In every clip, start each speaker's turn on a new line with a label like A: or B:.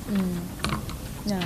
A: Yeah.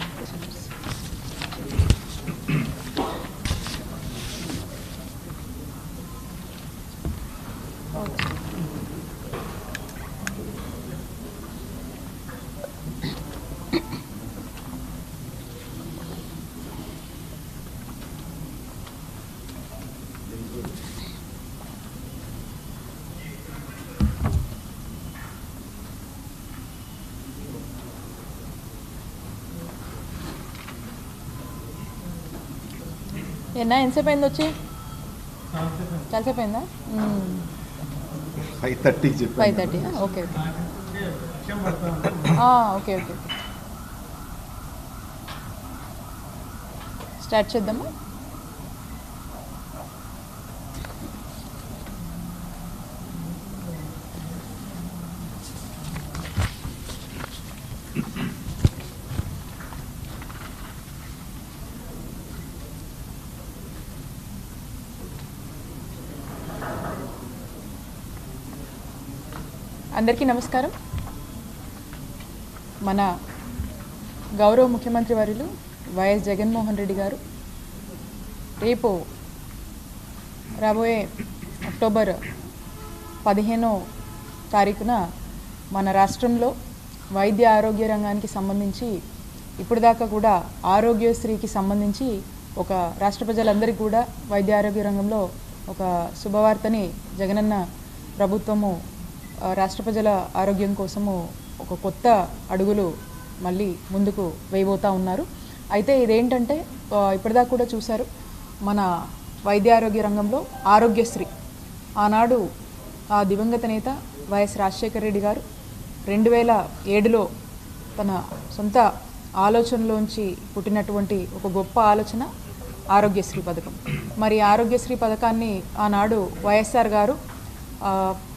A: ఏనా ఎంతసేపు అయింది వచ్చి చాలాసేపు అయిందా
B: ఫైవ్ థర్టీ చెప్పాను
A: five thirty okay okay okay start చేద్దామా అందరికీ నమస్కారం మన గౌరవ ముఖ్యమంత్రి వర్యులు వైఎస్ జగన్మోహన్ రెడ్డి గారు రేపు రాబోయే అక్టోబర్ పదిహేనో తారీఖున మన రాష్ట్రంలో వైద్య ఆరోగ్య రంగానికి సంబంధించి ఇప్పుడు దాకా కూడా ఆరోగ్యశ్రీకి సంబంధించి ఒక రాష్ట్ర ప్రజలందరికీ కూడా వైద్య ఆరోగ్య రంగంలో ఒక శుభవార్తని జగనన్న ప్రభుత్వము ఆ, రాష్ట్ర ప్రజల ఆరోగ్యం కోసము ఒక కొత్త అడుగులు మళ్ళీ ముందుకు వేయబోతా ఉన్నారు అయితే ఇదేంటంటే ఆ, ఇప్పటిదాకా కూడా చూశారు మన వైద్య ఆరోగ్య రంగంలో ఆరోగ్యశ్రీ ఆనాడు ఆ దివంగత నేత వైఎస్ రాజశేఖర రెడ్డి గారు రెండు వేల ఏడులో తన సొంత ఆలోచనలోంచి పుట్టినటువంటి ఒక గొప్ప ఆలోచన ఆరోగ్యశ్రీ పథకం మరి ఆరోగ్యశ్రీ పథకాన్ని ఆనాడు వైఎస్ఆర్ గారు ఆ,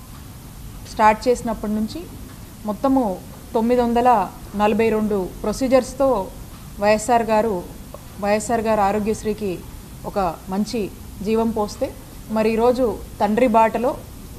A: స్టార్ట్ చేసినప్పటి నుంచి మొత్తము తొమ్మిది వందల నలభై రెండు ప్రొసీజర్స్తో వైఎస్ఆర్ గారు వైఎస్ఆర్ గారు ఆరోగ్యశ్రీకి ఒక మంచి జీవం పోస్తే మరి ఈరోజు తండ్రి బాటలో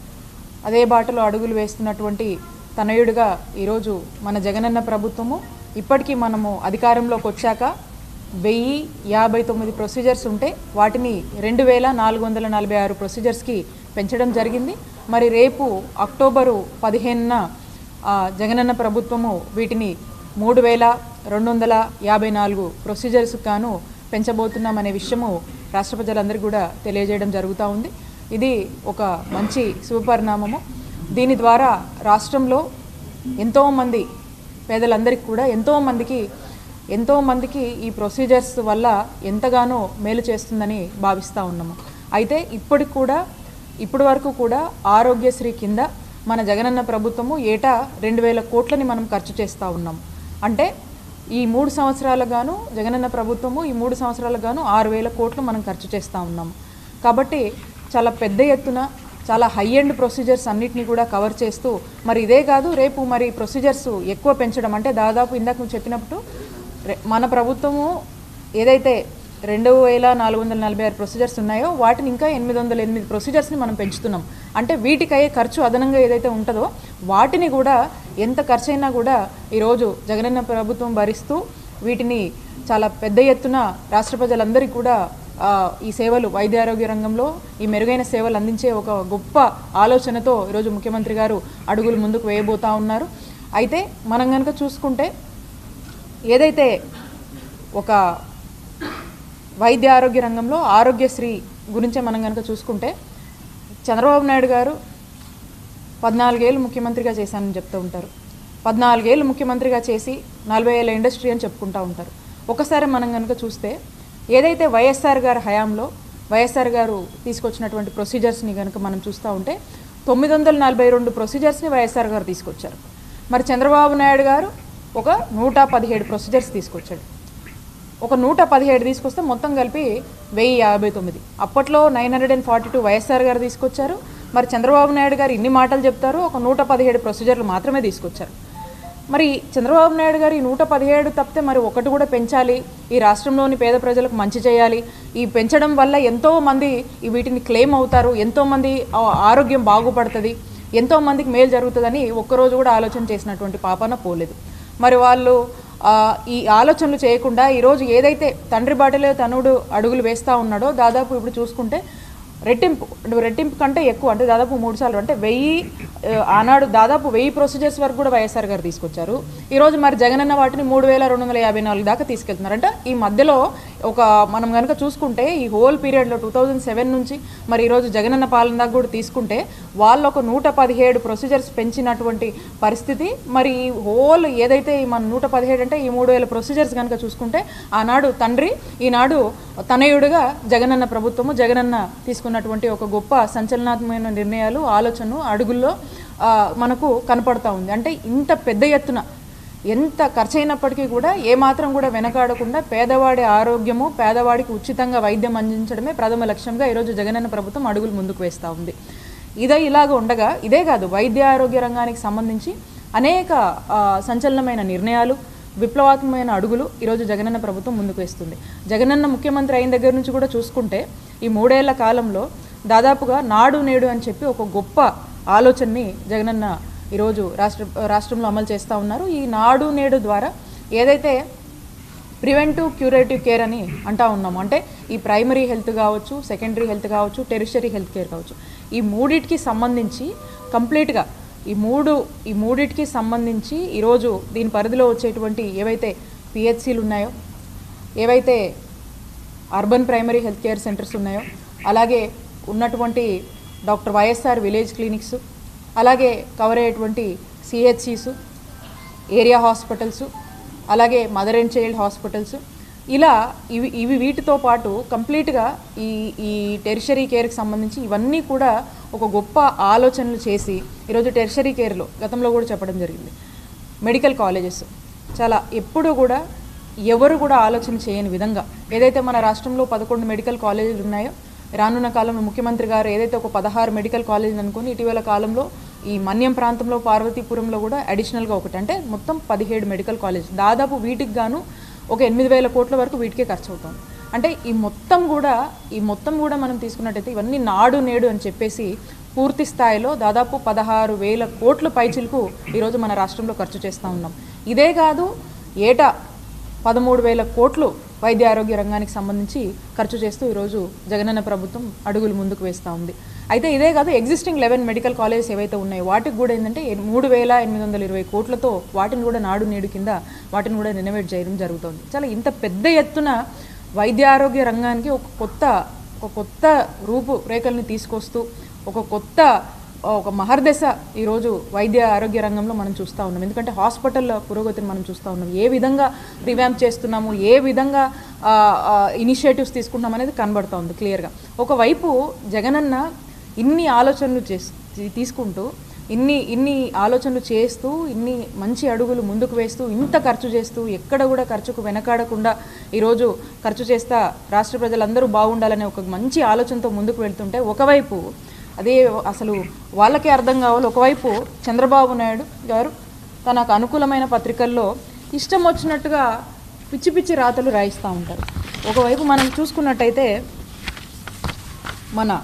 A: అదే బాటలో అడుగులు వేస్తున్నటువంటి తనయుడిగా ఈరోజు మన జగనన్న ప్రభుత్వము ఇప్పటికీ మనము అధికారంలోకి వచ్చాక వెయ్యి యాభై తొమ్మిది ప్రొసీజర్స్ ఉంటే వాటిని రెండు వేల నాలుగు వందల నలభై ఆరు ప్రొసీజర్స్కి పెంచడం జరిగింది మరి రేపు అక్టోబరు పదిహేనున ఆ, జగనన్న ప్రభుత్వము వీటిని మూడు వేల రెండు వందల యాభై నాలుగు ప్రొసీజర్స్ గాను పెంచబోతున్నామనే విషయము రాష్ట్ర ప్రజలందరికీ కూడా తెలియజేయడం జరుగుతూ ఉంది ఇది ఒక మంచి శుభపరిణామము దీని ద్వారా రాష్ట్రంలో ఎంతోమంది పేదలందరికీ కూడా ఎంతోమందికి ఎంతోమందికి ఈ ప్రొసీజర్స్ వల్ల ఎంతగానో మేలు చేస్తుందని భావిస్తూ ఉన్నాము అయితే ఇప్పటికి కూడా ఇప్పటి వరకు కూడా ఆరోగ్యశ్రీ కింద మన జగనన్న ప్రభుత్వము ఏటా రెండు వేల కోట్లని మనం ఖర్చు చేస్తూ ఉన్నాం అంటే ఈ మూడు సంవత్సరాలకు గాను జగనన్న ప్రభుత్వము ఈ మూడు సంవత్సరాలకు గాను ఆరు వేల కోట్లు మనం ఖర్చు చేస్తూ ఉన్నాము కాబట్టి చాలా పెద్ద ఎత్తున చాలా హై ఎండ్ ప్రొసీజర్స్ అన్నిటిని కూడా కవర్ చేస్తూ మరి ఇదే కాదు రేపు మరి ప్రొసీజర్స్ ఎక్కువ పెంచడం అంటే దాదాపు ఇందాక నువ్వు చెప్పినప్పుడు రె- మన ప్రభుత్వము ఏదైతే రెండు వేల నాలుగు వందల నలభై ఆరు ప్రొసీజర్స్ ఉన్నాయో వాటిని ఇంకా ఎనిమిది వందల ఎనిమిది ప్రొసీజర్స్ని మనం పెంచుతున్నాం అంటే వీటికి అయ్యే ఖర్చు అదనంగా ఏదైతే ఉంటుందో వాటిని కూడా ఎంత ఖర్చు అయినా కూడా ఈరోజు జగనన్న ప్రభుత్వం భరిస్తూ వీటిని చాలా పెద్ద ఎత్తున రాష్ట్ర ప్రజలందరికీ కూడా ఆ, ఈ సేవలు వైద్య ఆరోగ్య రంగంలో ఈ మెరుగైన సేవలు అందించే ఒక గొప్ప ఆలోచనతో ఈరోజు ముఖ్యమంత్రి గారు అడుగులు ముందుకు వేయబోతా ఉన్నారు అయితే మనం కనుక చూసుకుంటే ఏదైతే ఒక వైద్య ఆరోగ్య రంగంలో ఆరోగ్యశ్రీ గురించే మనం కనుక చూసుకుంటే చంద్రబాబు నాయుడు గారు పద్నాలుగేళ్ళు ముఖ్యమంత్రిగా చేశానని చెప్తూ ఉంటారు పద్నాలుగేళ్ళు ముఖ్యమంత్రిగా చేసి నలభై ఏళ్ళ ఇండస్ట్రీ అని చెప్పుకుంటూ ఉంటారు ఒకసారి మనం కనుక చూస్తే ఏదైతే వైఎస్ఆర్ గారి హయాంలో వైఎస్ఆర్ గారు తీసుకొచ్చినటువంటి ప్రొసీజర్స్ని కనుక మనం చూస్తూ ఉంటే తొమ్మిది వందల నలభై రెండు ప్రొసీజర్స్ని వైఎస్ఆర్ గారు తీసుకొచ్చారు మరి చంద్రబాబు నాయుడు గారు ఒక నూట పదిహేడు ప్రొసీజర్స్ తీసుకొచ్చాడు ఒక నూట పదిహేడు తీసుకొస్తే మొత్తం కలిపి వెయ్యి యాభై తొమ్మిది అప్పట్లో nine hundred and forty two YSR గారు తీసుకొచ్చారు మరి చంద్రబాబు నాయుడు గారు ఇన్ని మాటలు చెప్తారు ఒక నూట పదిహేడు ప్రొసీజర్లు మాత్రమే తీసుకొచ్చారు మరి చంద్రబాబు నాయుడు గారు ఈ నూట పదిహేడు తప్పితే మరి ఒకటి కూడా పెంచాలి ఈ రాష్ట్రంలోని పేద ప్రజలకు మంచి చేయాలి ఈ పెంచడం వల్ల ఎంతో మంది ఈ వీటిని క్లెయిమ్ అవుతారు ఎంతో మంది ఆ, ఆరోగ్యం బాగుపడుతుంది ఎంతో మందికి మేలు జరుగుతుందని ఒక్కరోజు కూడా ఆలోచన చేసినటువంటి పాపన పోలేదు మరి వాళ్ళు ఆ, ఈ ఆలోచనలు చేయకుండా ఈరోజు ఏదైతే తండ్రి బాటలో తనుడు అడుగులు వేస్తూ ఉన్నాడో దాదాపు ఇప్పుడు చూసుకుంటే రెట్టింపు అంటే రెట్టింపు కంటే ఎక్కువ అంటే దాదాపు మూడు సార్లు అంటే వెయ్యి ఆ, ఆనాడు దాదాపు వెయ్యి ప్రొసీజర్స్ వరకు కూడా వైఎస్ఆర్ గారు తీసుకొచ్చారు ఈరోజు మరి జగనన్న వాటిని మూడు వేల రెండు వందల యాభై నాలుగు దాకా తీసుకెళ్తున్నారు అంటే ఈ మధ్యలో ఒక మనం కనుక చూసుకుంటే ఈ హోల్ పీరియడ్లో టూ థౌజండ్ సెవెన్ నుంచి మరి ఈరోజు జగనన్న పాలన దాకా కూడా తీసుకుంటే వాళ్ళు ఒక నూట పదిహేడు ప్రొసీజర్స్ పెంచినటువంటి పరిస్థితి మరి ఈ హోల్ ఏదైతే ఈ మన నూట పదిహేడు అంటే ఈ మూడు వేల ప్రొసీజర్స్ కనుక చూసుకుంటే ఆనాడు తండ్రి ఈనాడు తనయుడుగా జగనన్న ప్రభుత్వము జగనన్న తీసుకున్నటువంటి ఒక గొప్ప సంచలనాత్మకమైన నిర్ణయాలు ఆలోచనలు అడుగుల్లో ఆ, మనకు కనపడతా ఉంది అంటే ఇంత పెద్ద ఎత్తున ఎంత ఖర్చు అయినప్పటికీ కూడా ఏమాత్రం కూడా వెనకాడకుండా పేదవాడి ఆరోగ్యము పేదవాడికి ఉచితంగా వైద్యం అందించడమే ప్రథమ లక్ష్యంగా ఈరోజు జగనన్న ప్రభుత్వం అడుగులు ముందుకు వేస్తూ ఉంది ఇదే ఇలాగ ఉండగా ఇదే కాదు వైద్య ఆరోగ్య రంగానికి సంబంధించి అనేక ఆ, సంచలనమైన నిర్ణయాలు విప్లవాత్మకమైన అడుగులు ఈరోజు జగనన్న ప్రభుత్వం ముందుకు వేస్తుంది జగనన్న ముఖ్యమంత్రి అయిన దగ్గర నుంచి కూడా చూసుకుంటే ఈ మూడేళ్ల కాలంలో దాదాపుగా నాడు నేడు అని చెప్పి ఒక గొప్ప ఆలోచనని జగనన్న ఈరోజు రాష్ట్ర రాష్ట్రంలో అమలు చేస్తూ ఉన్నారు ఈ నాడు నేడు ద్వారా ఏదైతే ప్రివెంటివ్ క్యూరేటివ్ కేర్ అని అంటా ఉన్నాము అంటే ఈ ప్రైమరీ హెల్త్ కావచ్చు సెకండరీ హెల్త్ కావచ్చు టెరిషరీ హెల్త్ కేర్ కావచ్చు ఈ మూడిటికి సంబంధించి కంప్లీట్గా ఈ మూడు ఈ మూడిటికి సంబంధించి ఈరోజు దీని పరిధిలో వచ్చేటువంటి ఏవైతే పిహెచ్సిలు ఉన్నాయో ఏవైతే urban primary health care centres ఉన్నాయో అలాగే ఉన్నటువంటి డాక్టర్ వైఎస్ఆర్ విలేజ్ క్లినిక్స్ అలాగే కవర్ అయ్యేటువంటి సిహెచ్సిస్ ఏరియా హాస్పిటల్స్ అలాగే మదర్ అండ్ చైల్డ్ హాస్పిటల్స్ ఇలా ఇవి ఇవి వీటితో పాటు కంప్లీట్గా ఈ ఈ టెరిషరీ కేర్కి సంబంధించి ఇవన్నీ కూడా ఒక గొప్ప ఆలోచనలు చేసి ఈరోజు టెరిషరీ కేర్లో గతంలో కూడా చెప్పడం జరిగింది మెడికల్ కాలేజెస్ చాలా ఎప్పుడూ కూడా ఎవరు కూడా ఆలోచన చేయని విధంగా ఏదైతే మన రాష్ట్రంలో పదకొండు మెడికల్ కాలేజీలు ఉన్నాయో రానున్న కాలంలో ముఖ్యమంత్రి గారు ఏదైతే ఒక పదహారు మెడికల్ కాలేజీలు అనుకుని ఇటీవల కాలంలో ఈ మన్యం ప్రాంతంలో పార్వతీపురంలో కూడా అడిషనల్గా ఒకటి అంటే మొత్తం పదిహేడు మెడికల్ కాలేజ్ దాదాపు వీటికి గాను ఒక ఎనిమిది వేల కోట్ల వరకు వీటికే ఖర్చు అవుతుంది అంటే ఈ మొత్తం కూడా ఈ మొత్తం కూడా మనం తీసుకున్నట్టయితే ఇవన్నీ నాడు నేడు అని చెప్పేసి పూర్తి స్థాయిలో దాదాపు పదహారు వేల కోట్ల పైచిలకు ఈరోజు మన రాష్ట్రంలో ఖర్చు చేస్తూ ఉన్నాం ఇదే కాదు ఏటా పదమూడు వేల కోట్లు వైద్య ఆరోగ్య రంగానికి సంబంధించి ఖర్చు చేస్తూ ఈరోజు జగనన్న ప్రభుత్వం అడుగులు ముందుకు వేస్తూ ఉంది అయితే ఇదే కాదు ఎగ్జిస్టింగ్ లెవెన్ మెడికల్ కాలేజెస్ ఏవైతే ఉన్నాయో వాటికి కూడా ఏంటంటే ఎన్- మూడు వేల ఎనిమిది వందల ఇరవై కోట్లతో వాటిని కూడా నాడు నేడు కింద వాటిని కూడా రెనోవేట్ చేయడం జరుగుతుంది చాలా ఇంత పెద్ద ఎత్తున వైద్య ఆరోగ్య రంగానికి ఒక కొత్త ఒక కొత్త రూపు రేఖల్ని తీసుకొస్తూ ఒక కొత్త ఒక మహర్దశ ఈరోజు వైద్య ఆరోగ్య రంగంలో మనం చూస్తూ ఉన్నాం ఎందుకంటే హాస్పిటల్ పురోగతిని మనం చూస్తూ ఉన్నాం ఏ విధంగా రివ్యాంప్ చేస్తున్నాము ఏ విధంగా ఇనిషియేటివ్స్ తీసుకుంటున్నాం అనేది కనబడుతూ ఉంది క్లియర్గా ఒకవైపు జగనన్న ఇన్ని ఆలోచనలు చేసి తీసుకుంటూ ఇన్ని ఇన్ని ఆలోచనలు చేస్తూ ఇన్ని మంచి అడుగులు ముందుకు వేస్తూ ఇంత ఖర్చు చేస్తూ ఎక్కడ కూడా ఖర్చుకు వెనకాడకుండా ఈరోజు ఖర్చు చేస్తా రాష్ట్ర ప్రజలందరూ బాగుండాలనే ఒక మంచి ఆలోచనతో ముందుకు వెళ్తుంటే ఒకవైపు అదే అసలు వాళ్ళకే అర్థం కావాలి ఒకవైపు చంద్రబాబు నాయుడు గారు తనకు అనుకూలమైన పత్రికల్లో ఇష్టం వచ్చినట్టుగా పిచ్చి పిచ్చి రాతలు రాయిస్తూ ఉంటారు ఒకవైపు మనం చూసుకున్నట్టయితే మన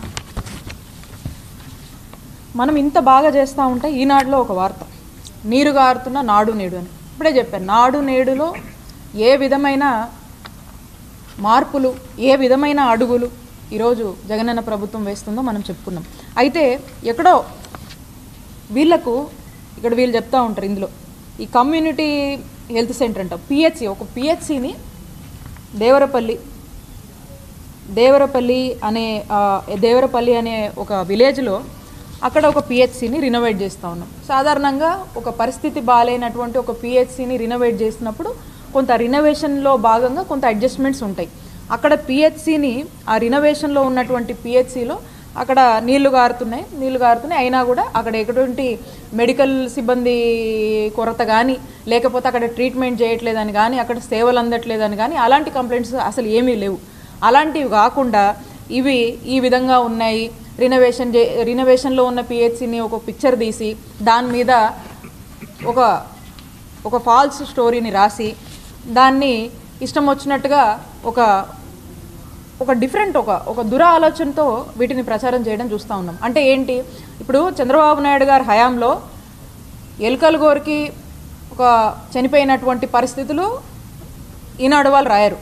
A: మనం ఇంత బాగా చేస్తూ ఉంటే ఈనాడులో ఒక వార్త నీరు గారుతున్న నాడు నేడు అని ఇప్పుడే చెప్పాను నాడు నేడులో ఏ విధమైన మార్పులు ఏ విధమైన అడుగులు ఈరోజు జగనన్న ప్రభుత్వం వేస్తుందో మనం చెప్పుకున్నాం అయితే ఎక్కడో వీళ్ళకు ఇక్కడ వీళ్ళు చెప్తా ఉంటారు ఇందులో ఈ కమ్యూనిటీ హెల్త్ సెంటర్ అంట పిహెచ్సి ఒక పిహెచ్సిని దేవరపల్లి దేవరపల్లి అనే ఆ, దేవరపల్లి అనే ఒక విలేజ్లో అక్కడ ఒక పిహెచ్సిని రినోవేట్ చేస్తూ ఉన్నాం సాధారణంగా ఒక పరిస్థితి బాగాలేనటువంటి ఒక పిహెచ్సిని రినోవేట్ చేసినప్పుడు కొంత రినోవేషన్లో భాగంగా కొంత అడ్జస్ట్మెంట్స్ ఉంటాయి అక్కడ పిహెచ్సిని ఆ రినోవేషన్లో ఉన్నటువంటి పిహెచ్సిలో అక్కడ నీళ్లు గారుతున్నాయి నీళ్లు గారుతున్నాయి అయినా కూడా అక్కడ ఎటువంటి మెడికల్ సిబ్బంది కొరత కానీ లేకపోతే అక్కడ ట్రీట్మెంట్ చేయట్లేదని కానీ అక్కడ సేవలు అందట్లేదని కానీ అలాంటి కంప్లైంట్స్ అసలు ఏమీ లేవు అలాంటివి కాకుండా ఇవి ఈ విధంగా ఉన్నాయి రినోవేషన్ చే రినోవేషన్లో ఉన్న పిహెచ్సిని ఒక పిక్చర్ తీసి దాని మీద ఒక ఒక ఫాల్స్ స్టోరీని రాసి దాన్ని ఇష్టం వచ్చినట్టుగా ఒక ఒక డిఫరెంట్ ఒక ఒక దుర ఆలోచనతో వీటిని ప్రచారం చేయడం చూస్తూ ఉన్నాం అంటే ఏంటి ఇప్పుడు చంద్రబాబు నాయుడు గారి హయాంలో ఎలుకల గోరికి ఒక చనిపోయినటువంటి పరిస్థితులు ఈనాడు వాళ్ళు రాయరు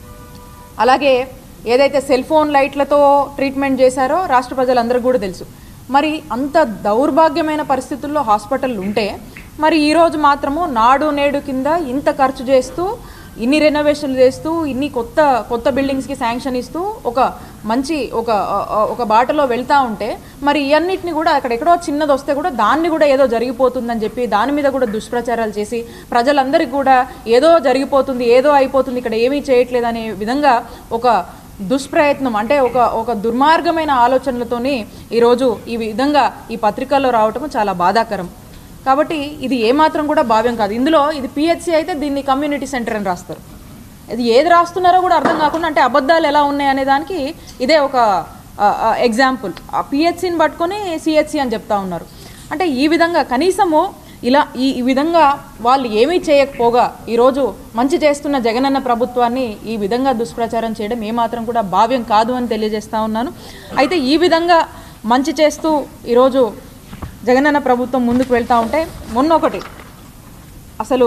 A: అలాగే ఏదైతే సెల్ ఫోన్ లైట్లతో ట్రీట్మెంట్ చేశారో రాష్ట్ర ప్రజలందరికీ కూడా తెలుసు మరి అంత దౌర్భాగ్యమైన పరిస్థితుల్లో హాస్పిటల్ ఉంటే మరి ఈరోజు మాత్రము నాడు నేడు కింద ఇంత ఖర్చు చేస్తూ ఇన్ని రెనోవేషన్లు చేస్తూ ఇన్ని కొత్త కొత్త బిల్డింగ్స్కి శాంక్షన్ ఇస్తూ ఒక మంచి ఒక ఒక బాటలో వెళ్తా ఉంటే మరి ఇవన్నిటిని కూడా అక్కడెక్కడో చిన్నది వస్తే కూడా దాన్ని కూడా ఏదో జరిగిపోతుందని చెప్పి దాని మీద కూడా దుష్ప్రచారాలు చేసి ప్రజలందరికీ కూడా ఏదో జరిగిపోతుంది ఏదో అయిపోతుంది ఇక్కడ ఏమీ చేయట్లేదు అనే విధంగా ఒక దుష్ప్రయత్నం అంటే ఒక ఒక దుర్మార్గమైన ఆలోచనలతోని ఈరోజు ఈ విధంగా ఈ పత్రికల్లో రావటం చాలా బాధాకరం కాబట్టి ఇది ఏమాత్రం కూడా భావ్యం కాదు ఇందులో ఇది పిహెచ్సి అయితే దీన్ని కమ్యూనిటీ సెంటర్ అని రాస్తారు ఇది ఏది రాస్తున్నారో కూడా అర్థం కాకుండా అంటే అబద్ధాలు ఎలా ఉన్నాయి అనే దానికి ఇదే ఒక ఎగ్జాంపుల్ ఆ పిహెచ్సిని పట్టుకొని సిహెచ్సి అని చెప్తా ఉన్నారు అంటే ఈ విధంగా కనీసము ఇలా ఈ ఈ విధంగా వాళ్ళు ఏమీ చేయకపోగా ఈరోజు మంచి చేస్తున్న జగనన్న ప్రభుత్వాన్ని ఈ విధంగా దుష్ప్రచారం చేయడం ఏమాత్రం కూడా భావ్యం కాదు అని తెలియజేస్తా ఉన్నాను అయితే ఈ విధంగా మంచి చేస్తూ ఈరోజు జగనన్న ప్రభుత్వం ముందుకు వెళ్తూ ఉంటే మొన్న ఒకటి అసలు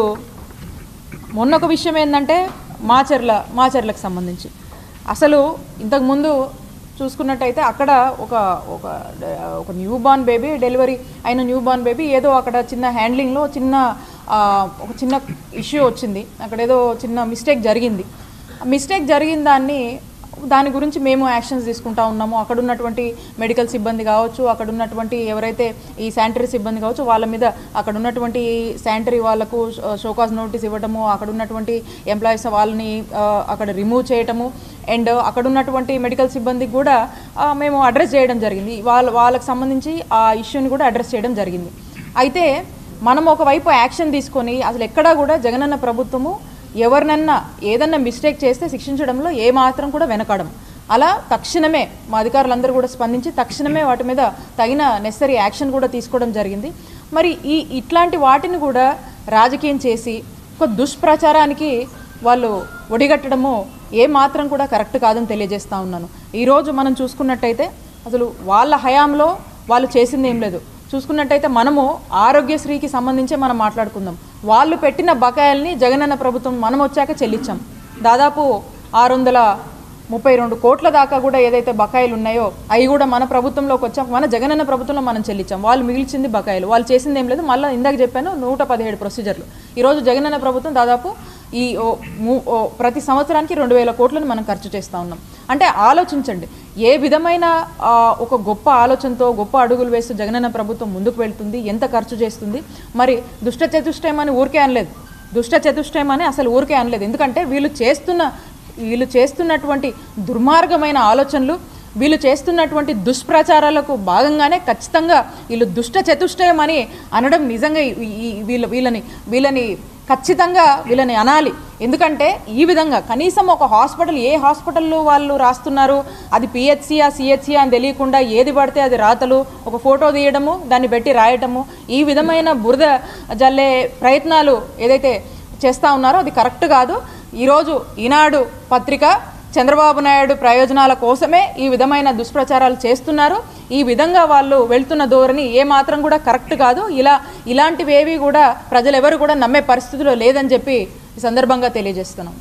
A: మొన్న ఒక విషయం ఏంటంటే మాచర్ల మాచర్లకు సంబంధించి అసలు ఇంతకుముందు చూసుకున్నట్టయితే అక్కడ ఒక ఒక ఒక న్యూ బార్న్ బేబీ డెలివరీ అయిన న్యూ బార్న్ బేబీ ఏదో అక్కడ చిన్న హ్యాండ్లింగ్లో చిన్న ఆ, ఒక చిన్న ఇష్యూ వచ్చింది అక్కడ ఏదో చిన్న మిస్టేక్ జరిగింది మిస్టేక్ జరిగిన దాన్ని దాని గురించి మేము యాక్షన్స్ తీసుకుంటా ఉన్నాము అక్కడ ఉన్నటువంటి మెడికల్ సిబ్బంది కావచ్చు అక్కడ ఉన్నటువంటి ఎవరైతే ఈ శానిటరీ సిబ్బంది కావచ్చు వాళ్ళ మీద అక్కడ ఉన్నటువంటి శానిటరీ వాళ్ళకు షోకాజ్ నోటీస్ ఇవ్వటము అక్కడ ఉన్నటువంటి ఎంప్లాయీస్ వాళ్ళని ఆ, అక్కడ రిమూవ్ చేయటము అండ్ అక్కడ ఉన్నటువంటి మెడికల్ సిబ్బందికి కూడా ఆ, మేము అడ్రస్ చేయడం జరిగింది వాళ్ళ వాళ్ళకి సంబంధించి ఆ ఇష్యూని కూడా అడ్రస్ చేయడం జరిగింది అయితే మనం ఒకవైపు యాక్షన్ తీసుకొని అసలు ఎక్కడా కూడా జగనన్న ప్రభుత్వము ఎవరినన్నా ఏదన్నా మిస్టేక్ చేస్తే శిక్షించడంలో ఏమాత్రం కూడా వెనకడం అలా తక్షణమే మా అధికారులందరూ కూడా స్పందించి తక్షణమే వాటి మీద తగిన నెసరీ యాక్షన్ కూడా తీసుకోవడం జరిగింది మరి ఈ ఇట్లాంటి వాటిని కూడా రాజకీయం చేసి ఒక దుష్ప్రచారానికి వాళ్ళు ఒడిగట్టడము ఏ మాత్రం కూడా కరెక్ట్ కాదని తెలియజేస్తా ఉన్నాను ఈరోజు మనం చూసుకున్నట్టయితే అసలు వాళ్ళ హయాంలో వాళ్ళు చేసింది ఏం లేదు చూసుకున్నట్టయితే మనము ఆరోగ్యశ్రీకి సంబంధించే మనం మాట్లాడుకుందాం వాళ్ళు పెట్టిన బకాయిల్ని జగనన్న ప్రభుత్వం మనం వచ్చాక చెల్లించాం దాదాపు ఆరు వందల ముప్పై రెండు కోట్ల దాకా కూడా ఏదైతే బకాయిలు ఉన్నాయో అవి కూడా మన ప్రభుత్వంలోకి వచ్చాం మన జగనన్న ప్రభుత్వంలో మనం చెల్లించాం వాళ్ళు మిగిల్చింది బకాయిలు వాళ్ళు చేసింది ఏం లేదు మళ్ళీ ఇందాక చెప్పాను నూట పదిహేడు ప్రొసీజర్లు ఈరోజు జగనన్న ప్రభుత్వం దాదాపు ఈ ఓ ము- ఓ ప్రతి సంవత్సరానికి రెండు వేల కోట్లను మనం ఖర్చు చేస్తూ ఉన్నాం అంటే ఆలోచించండి ఏ విధమైన ఆ, ఒక గొప్ప ఆలోచనతో గొప్ప అడుగులు వేస్తూ జగనన్న ప్రభుత్వం ముందుకు వెళ్తుంది ఎంత ఖర్చు చేస్తుంది మరి దుష్ట చతుష్టయం అని ఊరికే అనలేదు దుష్ట చతుష్టయం అని అసలు ఊరికే అనలేదు ఎందుకంటే వీళ్ళు చేస్తున్న వీళ్ళు చేస్తున్నటువంటి దుర్మార్గమైన ఆలోచనలు వీళ్ళు చేస్తున్నటువంటి దుష్ప్రచారాలకు భాగంగానే ఖచ్చితంగా వీళ్ళు దుష్ట చతుష్టయం అని అనడం నిజంగా ఈ- ఈ- వీళ్ళ వీళ్ళని వీళ్ళని ఖచ్చితంగా వీళ్ళని అనాలి ఎందుకంటే ఈ విధంగా కనీసం ఒక హాస్పిటల్ ఏ హాస్పిటల్లో వాళ్ళు రాస్తున్నారు అది పిహెచ్సియా సిహెచ్సియా అని తెలియకుండా ఏది పడితే అది రాతలు ఒక ఫోటో తీయడము దాన్ని పెట్టి రాయటము ఈ విధమైన బురద జల్లే ప్రయత్నాలు ఏదైతే చేస్తూ ఉన్నారో అది కరెక్ట్ కాదు ఈరోజు ఈనాడు పత్రిక చంద్రబాబు నాయుడు ప్రయోజనాల కోసమే ఈ విధమైన దుష్ప్రచారాలు చేస్తున్నారు ఈ విధంగా వాళ్ళు వెళ్తున్న ధోరణి ఏ మాత్రం కూడా కరెక్ట్ కాదు ఇలా ఇలాంటివి ఏవి కూడా ప్రజలు ఎవరు కూడా నమ్మే పరిస్థితిలో లేదని చెప్పి ఈ సందర్భంగా తెలియజేస్తున్నాం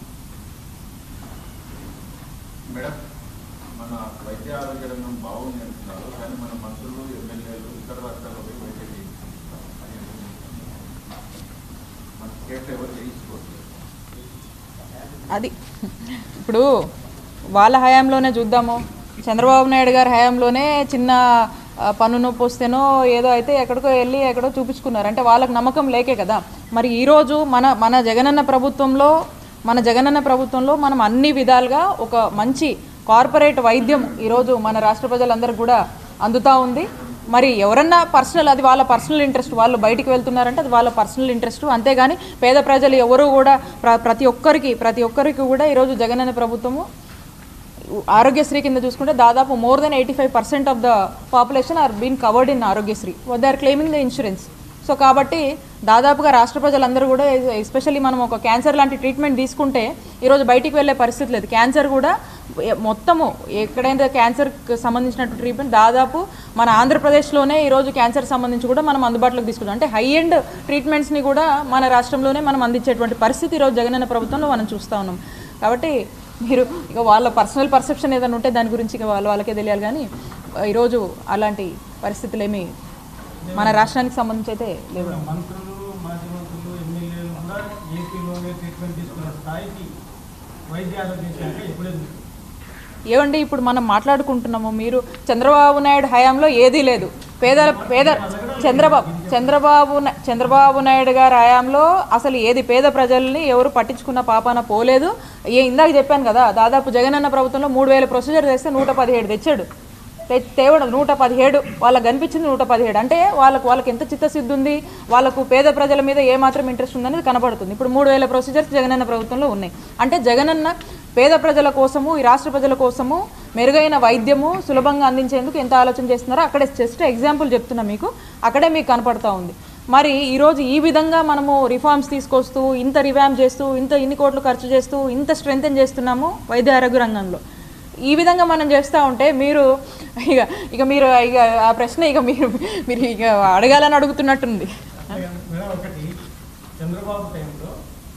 B: మేడం మన వైద్య ఆరోగ్య రంగం బాగుంది అంటున్నారు కానీ మన మంత్రులు ఎమ్మెల్యేలు ఇతర రాష్ట్రాల్లో పోయి వైద్యం చేయించుకుంటున్నారు అది మన స్టేట్లో ఎవరు చేయించుకోవట్లేదు
A: అది ఇప్పుడు వాళ్ళ హయాంలోనే చూద్దాము చంద్రబాబు నాయుడు గారి హయాంలోనే చిన్న ఆ, పన్ను నొప్పి వస్తేనో ఏదో అయితే ఎక్కడికో వెళ్ళి ఎక్కడో చూపించుకున్నారు అంటే వాళ్ళకి నమ్మకం లేకే కదా మరి ఈరోజు మన మన జగనన్న ప్రభుత్వంలో మన జగనన్న ప్రభుత్వంలో మనం అన్ని విధాలుగా ఒక మంచి కార్పొరేట్ వైద్యం ఈరోజు మన రాష్ట్ర ప్రజలందరికీ కూడా అందుతూ ఉంది మరి ఎవరన్నా పర్సనల్ అది వాళ్ళ పర్సనల్ ఇంట్రెస్ట్ వాళ్ళు బయటికి వెళ్తున్నారంటే అది వాళ్ళ పర్సనల్ ఇంట్రెస్ట్ అంతేగాని పేద ప్రజలు ఎవరు కూడా ప్ర- ప్రతి ఒక్కరికి ప్రతి ఒక్కరికి కూడా ఈరోజు జగనన్న ప్రభుత్వము ఆరోగ్యశ్రీ కింద చూసుకుంటే దాదాపు more than eighty five percent of the population are been covered in Aarogyasri they are claiming the insurance so కాబట్టి దాదాపుగా రాష్ట్ర ప్రజలందరూ కూడా ఎస్పెషల్లీ మనం ఒక క్యాన్సర్ లాంటి ట్రీట్మెంట్ తీసుకుంటే ఈరోజు బయటికి వెళ్ళే పరిస్థితి లేదు క్యాన్సర్ కూడా ఏ- మొత్తము ఎక్కడైతే క్యాన్సర్కి సంబంధించిన ట్రీట్మెంట్ దాదాపు మన ఆంధ్రప్రదేశ్లోనే ఈరోజు క్యాన్సర్ సంబంధించి కూడా మనం అందుబాటులోకి తీసుకుంటాం అంటే హై ఎండ్ ట్రీట్మెంట్స్ని కూడా మన రాష్ట్రంలోనే మనం అందించేటువంటి పరిస్థితి ఈరోజు జగనన్న ప్రభుత్వంలో మనం చూస్తూ ఉన్నాం కాబట్టి మీరు ఇక వాళ్ళ పర్సనల్ పర్సెప్షన్ ఏదైనా ఉంటే దాని గురించి ఇక వాళ్ళ వాళ్ళకే తెలియాలి కానీ ఈరోజు అలాంటి పరిస్థితులు ఏమీ మన రాష్ట్రానికి సంబంధించి అయితే లేవు
C: మంత్రులు మాజీ మంత్రులు ఎమ్మెల్యేలు కూడా ఏపీలోనే ట్రీట్మెంట్ తీసుకునే స్థాయికి వైద్య ఆరోగ్య శాఖ ఎప్పుడే
A: ఏమండి ఇప్పుడు మనం మాట్లాడుకుంటున్నాము మీరు చంద్రబాబు నాయుడు హయాంలో ఏదీ లేదు పేదల పేద చంద్రబాబు చంద్రబాబు నా- చంద్రబాబు నాయుడు గారి హయాంలో అసలు ఏది పేద ప్రజల్ని ఎవరు పట్టించుకున్న పాపాన పోలేదు ఏ ఇందాక చెప్పాను కదా దాదాపు జగనన్న ప్రభుత్వంలో మూడు వేల ప్రొసీజర్ చేస్తే నూట పదిహేడు తెచ్చాడు తె- తేవడం నూట పదిహేడు వాళ్ళకి కనిపించింది నూట పదిహేడు అంటే వాళ్ళకు వాళ్ళకి ఎంత చిత్తశుద్ధి ఉంది వాళ్ళకు పేద ప్రజల మీద ఏమాత్రం ఇంట్రెస్ట్ ఉందనేది కనబడుతుంది ఇప్పుడు మూడు వేల ప్రొసీజర్స్ జగనన్న ప్రభుత్వంలో ఉన్నాయి అంటే జగనన్న పేద ప్రజల కోసము ఈ రాష్ట్ర ప్రజల కోసము మెరుగైన వైద్యము సులభంగా అందించేందుకు ఎంత ఆలోచన చేస్తున్నారో అక్కడే జస్ట్ ఎగ్జాంపుల్ చెప్తున్నా మీకు అక్కడే మీకు కనపడతా ఉంది మరి ఈరోజు ఈ విధంగా మనము రిఫార్మ్స్ తీసుకొస్తూ ఇంత రివామ్ చేస్తూ ఇంత ఇన్ని కోట్లు ఖర్చు చేస్తూ ఇంత స్ట్రెంగ్తన్ చేస్తున్నాము వైద్య ఆరోగ్య రంగంలో ఈ విధంగా మనం చేస్తూ ఉంటే మీరు ఇక ఇక మీరు ఇక ఆ ప్రశ్న ఇక మీరు మీరు ఇక అడగాలని అడుగుతున్నట్టుంది
C: మేడం ఒకటి చంద్రబాబు టైంలో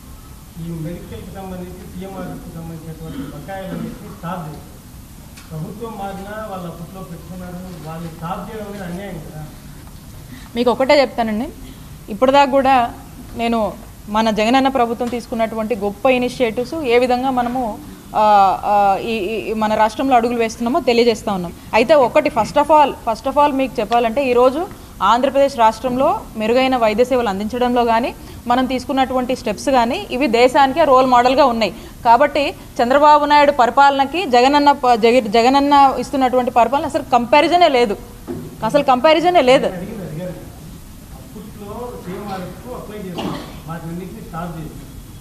C: ఈ మెడికల్కి సంబంధించి సీఎంఆర్కి సంబంధించినటువంటి బకాయిలన్నింటినీ స్టాప్ చేశారు ప్రభుత్వం మారినా వాళ్ళ అప్పట్లో పెట్టుకున్నారు వాళ్ళు స్టాప్ చేయడం అనేది అన్యాయం కదా
A: మీకు ఒకటే చెప్తానండి ఇప్పటిదాకా కూడా నేను మన జగనన్న ప్రభుత్వం తీసుకున్నటువంటి గొప్ప ఇనిషియేటివ్స్ ఏ విధంగా మనము ఆ, ఆ, ఈ ఈ- మన రాష్ట్రంలో అడుగులు వేస్తున్నామో తెలియజేస్తా ఉన్నాం అయితే ఒకటి first of all first of all మీకు చెప్పాలంటే ఈరోజు ఆంధ్రప్రదేశ్ రాష్ట్రంలో మెరుగైన వైద్య సేవలు అందించడంలో కానీ మనం తీసుకున్నటువంటి స్టెప్స్ కానీ ఇవి దేశానికి రోల్ మోడల్గా ఉన్నాయి కాబట్టి చంద్రబాబు నాయుడు పరిపాలనకి జగనన్న ప- జగ జగనన్న ఇస్తున్నటువంటి పరిపాలన అసలు కంపారిజనే లేదు అసలు కంపారిజనే లేదు
C: అడిగింది అడిగారు అప్పట్లో సీఎంఆర్కు అప్లై చేశారు వాటిన్నింటినీ స్టాప్ చేశారు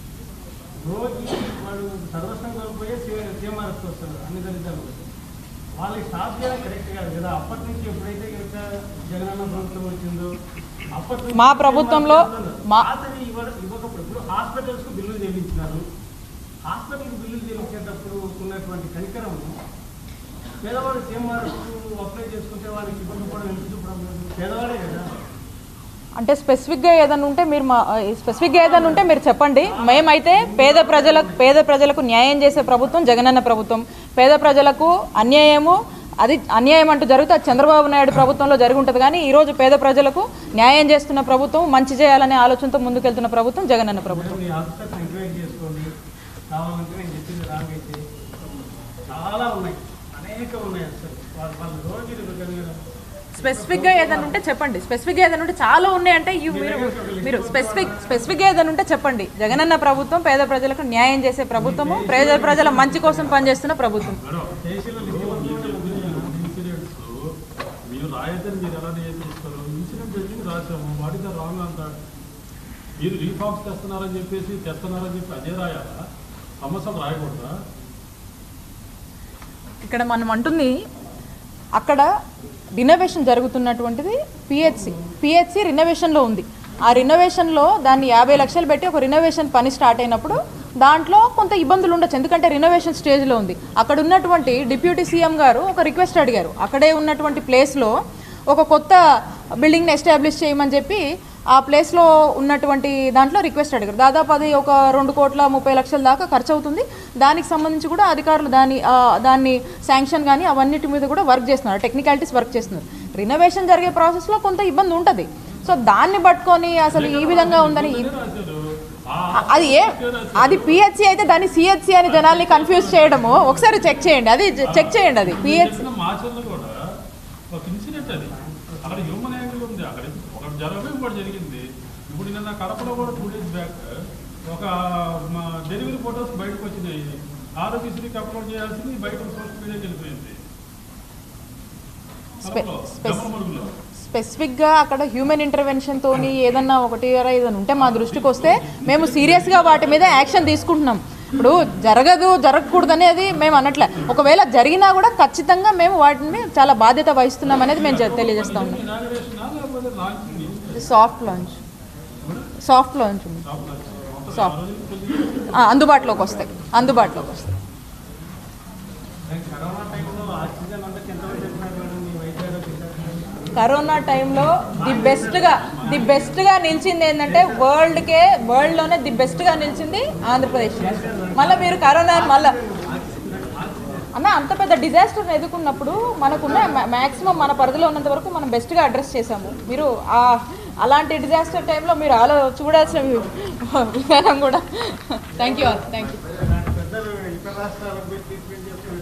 C: రోజు వాళ్ళు సర్వస్వం కోల్పోయే సీఎంఆర్కి వస్తారు అన్ని దళితాలు వాళ్ళకి స్టాప్ చేయడం కరెక్ట్ కాదు కదా అప్పటి నుంచి ఎప్పుడైతే కనుక జగనన్న ప్రభుత్వం వచ్చిందో అప్పటి నుంచి
A: మా ప్రభుత్వంలో మా-
C: పాతవి ఇవ్వడం ఇవ్వకపోతే ఇప్పుడు హాస్పిటల్స్కు బిల్లులు చెల్లించినారు హాస్పిటల్కి బిల్లులు చెల్లించేటప్పుడు ఉన్నటువంటి కనికరం పేదవాడు సీఎంఆర్కు అప్లై చేసుకుంటే వాళ్ళకి ఇవ్వకపోవడం ఎందుకు చూపడం లేదు పేదవాడే కదా
A: అంటే స్పెసిఫిక్గా ఏదైనా ఉంటే మీరు మా స్పెసిఫిక్గా ఏదైనా ఉంటే మీరు చెప్పండి మేమైతే పేద ప్రజలకు పేద ప్రజలకు న్యాయం చేసే ప్రభుత్వం జగనన్న ప్రభుత్వం పేద ప్రజలకు అన్యాయము అది అన్యాయం అంటూ జరిగితే అది చంద్రబాబు నాయుడు ప్రభుత్వంలో జరిగి ఉంటుంది కానీ ఈరోజు పేద ప్రజలకు న్యాయం చేస్తున్న ప్రభుత్వం మంచి చేయాలనే ఆలోచనతో ముందుకెళ్తున్న ప్రభుత్వం జగనన్న ప్రభుత్వం
C: మీ ఆఫీసర్ని ఎంక్వైరీ చేసుకోండి కావాలంటే నేను చెప్పింది రాంగ్ అయితే చాలా ఉన్నాయి అనేక ఉన్నాయి అసలు వాళ్ళ వాళ్ళ రోజులు కనుక
A: స్పెసిఫిక్గా ఏదైనా ఉంటే చెప్పండి స్పెసిఫిక్గా ఏదైనా ఉంటే చాలా ఉన్నాయంటే ఇవి మీరు మీరు స్పెసిఫిక్ స్పెసిఫిక్గా ఏదైనా ఉంటే చెప్పండి జగనన్న ప్రభుత్వం పేద ప్రజలకు న్యాయం చేసే ప్రభుత్వము పేద ప్రజల మంచి కోసం పనిచేస్తున్న ప్రభుత్వం
C: దేశంలో
B: ఇన్సిడెంట్స్ మీరు రాయద్దని మీరు ఎలా నియంత్రిస్తారు ఇన్సిడెంట్ జరిగింది రాసాము వాట్ ఇస్ రాంగ్ అంటాడు మీరు రీఫార్మ్స్ తెస్తున్నారని చెప్పేసి తెస్తున్నారని చెప్పి అదే రాయాలా సమస్యలు రాయకూడదా
A: ఇక్కడ మనం అంటుంది అక్కడ రినోవేషన్ జరుగుతున్నటువంటిది పిహెచ్సి పిహెచ్సి రినోవేషన్లో ఉంది ఆ రినోవేషన్లో దాన్ని యాభై లక్షలు పెట్టి ఒక రినోవేషన్ పని స్టార్ట్ అయినప్పుడు దాంట్లో కొంత ఇబ్బందులు ఉండొచ్చు ఎందుకంటే రినోవేషన్ స్టేజ్లో ఉంది అక్కడ ఉన్నటువంటి డిప్యూటీ సీఎం గారు ఒక రిక్వెస్ట్ అడిగారు అక్కడే ఉన్నటువంటి ప్లేస్లో ఒక కొత్త బిల్డింగ్ని ఎస్టాబ్లిష్ చేయమని చెప్పి ఆ ప్లేస్లో ఉన్నటువంటి దాంట్లో రిక్వెస్ట్ అడిగారు దాదాపు అది ఒక రెండు కోట్ల ముప్పై లక్షల దాకా ఖర్చు అవుతుంది దానికి సంబంధించి కూడా అధికారులు దాని ఆ, దాన్ని శాంక్షన్ కానీ అవన్నిటి మీద కూడా వర్క్ చేస్తున్నారు టెక్నికాలిటీస్ వర్క్ చేస్తున్నారు రినోవేషన్ జరిగే ప్రాసెస్లో కొంత ఇబ్బంది ఉంటుంది సో దాన్ని పట్టుకొని అసలు ఈ విధంగా ఉందని ఈ-
B: రాశారు
A: అ- అది ఏ అది పిహెచ్సి అయితే దాన్ని సిహెచ్సి అని జనాల్ని కన్ఫ్యూజ్ చేయడము ఒకసారి చెక్ చేయండి అది చెక్ చేయండి అది పిహెచ్
B: చెప్పిన మాచర్లు కూడా ఒక ఇన్సిడెంట్ అది అక్కడ హ్యూమన్ యాంగిల్ ఉంది అక్కడ ఒకటి జరగదు ఇంకోటి జరిగింది ఇప్పుడు నిన్న కడపలో కూడా టూ డేస్ బ్యాక్ ఒక మా డెలివరీ ఫొటోస్ బయటకు వచ్చినాయి ఆరోగ్యశ్రీకి అప్లోడ్ చేయాల్సింది బయట సోషల్ మీడియాకి వెళ్ళిపోయింది
A: స్పె-
B: కడపలో,
A: స్పెస్-
B: జమ్మలమడుగులో.
A: స్పెసిఫిక్గా అక్కడ హ్యూమన్ ఇంటర్వెన్షన్తో ఏదన్నా ఒకటి అరా ఏదైనా ఉంటే మా దృష్టికి వస్తే మేము సీరియస్గా వాటి మీద యాక్షన్ తీసుకుంటున్నాం ఇప్పుడు జరగదు జరగకూడదు అనేది మేము అనట్లే ఒకవేళ జరిగినా కూడా ఖచ్చితంగా మేము వాటిని చాలా బాధ్యత వహిస్తున్నాం అనేది మేము చె- తెలియజేస్తా ఉన్నాం
B: ఇనాగరేషనా లేకపోతే లాంచింగ్
A: ఇది సాఫ్ట్ లాంచ్ సాఫ్ట్ లాంచ్ ఉంది సాఫ్ట్ ఆ, అందుబాటులోకి వస్తాయి అందుబాటులోకి వస్తాయి
C: కరోనా టైంలో ఆక్సిజన్ అందరికి ఎంతవరకు చెప్పినారు మేడం మీ వైద్య ఆరోగ్య శాఖ?
A: కరోనా టైంలో ది బెస్ట్గా ది బెస్ట్గా నిలిచింది ఏంటంటే వరల్డ్కే వరల్డ్లోనే ది బెస్ట్గా నిలిచింది ఆంధ్రప్రదేశ్ మళ్ళీ మీరు కరోనా మళ్ళీ అన్న అంత పెద్ద డిజాస్టర్ని ఎదుర్కొన్నప్పుడు మనకున్న మ్యాక్సిమం మన పరిధిలో ఉన్నంత వరకు మనం బెస్ట్గా అడ్రస్ చేసాము మీరు ఆ అలాంటి డిజాస్టర్ టైంలో మీరు ఆలో చూడాల్సిన విధానం కూడా థ్యాంక్ యూ థ్యాంక్ యూ
C: ఇలాంటి పెద్దలు ఇతర రాష్ట్రాలకు పోయి ట్రీట్మెంట్ చేస్తే